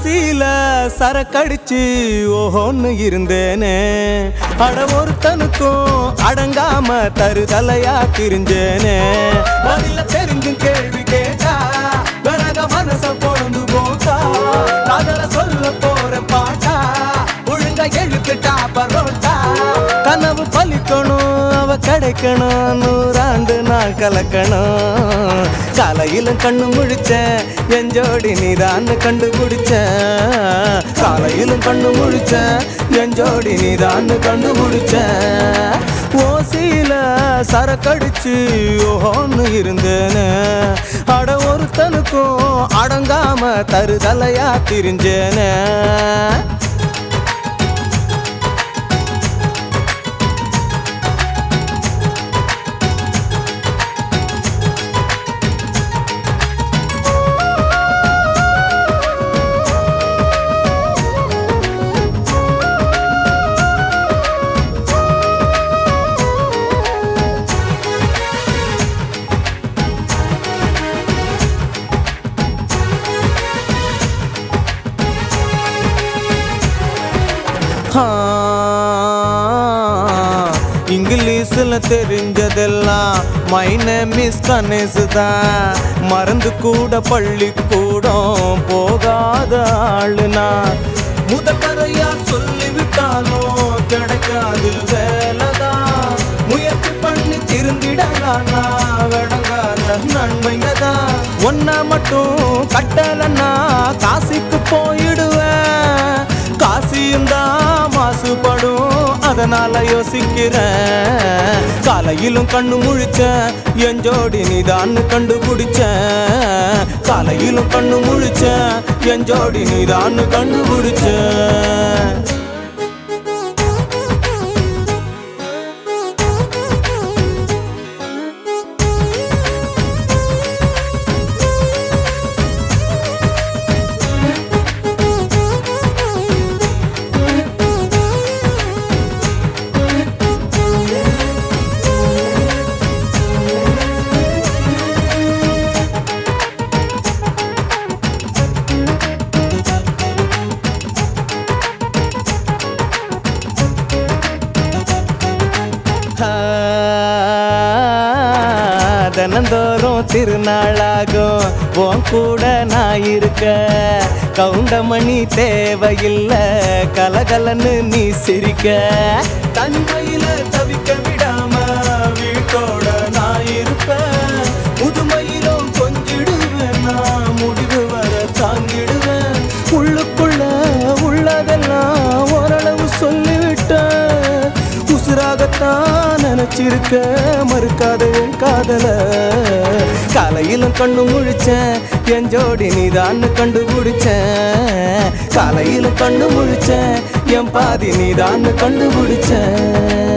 ஓசியில சரக்கடிச்சு ஓஹோன்னு இருந்தேனே அட ஒருத்தனுக்கும் அடங்காம தருதலையா திரிஞ்சேனே பதில தெரிஞ்சும் கேள்வி கேட்டா விறக மனச பொழுது போட்டா காதல சொல்ல போற பாட்டா ஒழுங்கா எழுத்துட்டா பரோட்டா கனவு பலிக்கணும் அவ கிடைக்கணும் நூறாண்டு நான் கலக்கணும் காலையிலும் கண்ணு முழிச்சேன் என் ஜோடி நீதான் கண்டுபிடிச்சேன் காலையிலும் கண்ணு முழிச்சேன் என் ஜோடி நீதான் கண்டுபிடிச்சேன் ஓசியில சரக்கடிச்சு ஓஹோன்னு இருந்தேனே அட ஒருத்தனுக்கும் அடங்காம தருதலையா திரிஞ்சேனே இங்கிலீஷில் தெரிஞ்சதெல்லாம் மை நேம் இஸ் கணேசு தான் மறந்து கூட பள்ளிக்கூடம் போகாத ஆளுனா முதற்கரையா சொல்லிவிட்டாலும் கிடைக்காது வேலைதான் முயற்சி பண்ணி திருந்திடலாம் விளங்காத நன்மைங்க தான் ஒன்ன மட்டும் கட்டலன்னா காசிக்கு போயிடுவேன் காசியும் தான் மாசுபடும் அதனால யோசிக்கிறேன் காலையிலும் கண்ணு முழிச்சேன் என் ஜோடி நீதான் கண்டுபிடிச்சேன் காலையிலும் கண்ணு முழிச்சேன் என் ஜோடி நீதான் கண்டுபிடிச்சேன் தினந்தோறும் திருநாளாகும் உன் கூட நான் இருக்க கவுண்டமணி தேவையில்லை கலகலன்னு நீ சிரிக்க தனிமையில தவிக்க விடாம வீட்டோட நான் இருப்பேன் முதுமையிலும் கொஞ்சிடுவேன் நான் முடிவு வர தாங்கிடுவேன் உள்ளுக்குள்ள உள்ளதெல்லாம் ஓரளவு சொல்லிவிட்டேன் உசுராகத்தான் நினைச்சிருக்க மறுக்காத என் காதல காலையிலும் கண்ணு முழிச்சேன் என் ஜோடி நீதான் கண்டுபிடிச்சேன் காலையிலும் கண்ணு முழிச்சேன் என் பாதி நீதான் கண்டுபிடிச்சேன்